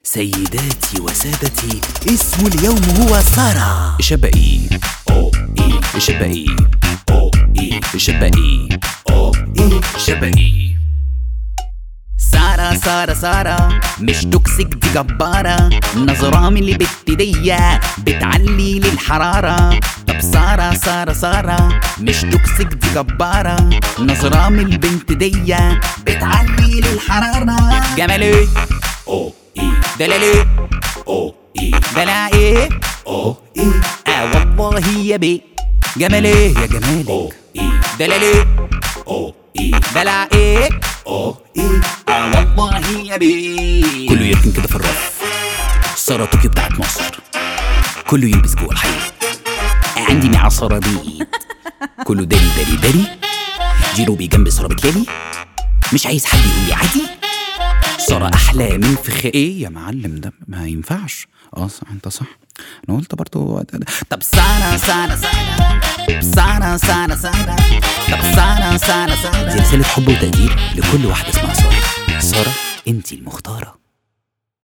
سيداتي وسادتي اسم اليوم هو سارة شبقي أو إيه شبقي أو إيه شبقي أو إيه شبقي سارة سارة سارة مش توكسيك دي جبارة نظرة من اللي بتدية بتعلي للحرارة طب سارة سارة سارة مش توكسيك دي جبارة نظرة من البنت دي بتعلي للحرارة جمال ايه أو ايه دلال ايه أو إيه دلع ايه أو ايه اه والله يا بيه جمال ايه يا جمالك أو إيه دلال ايه أو إيه دلع ايه أو ايه اه والله يا بيه كله يركن كده في الرف سارة طوكيو بتاعت مصر كله يلبس جوه الحقيقة عندي معصرة بإيد كله داري داري داري جيروبي جنب سارة بتلالي مش عايز حد يقول لي عادي سارة أحلى من فخ إيه يا معلم ده ما ينفعش اه صح انت صح انا قلت برضو طب سارة سارة سارة سارة سارة سارة طب سارة سارة دي سارة رسالة حب وتقدير لكل واحدة اسمها سارة سارة انتي المختارة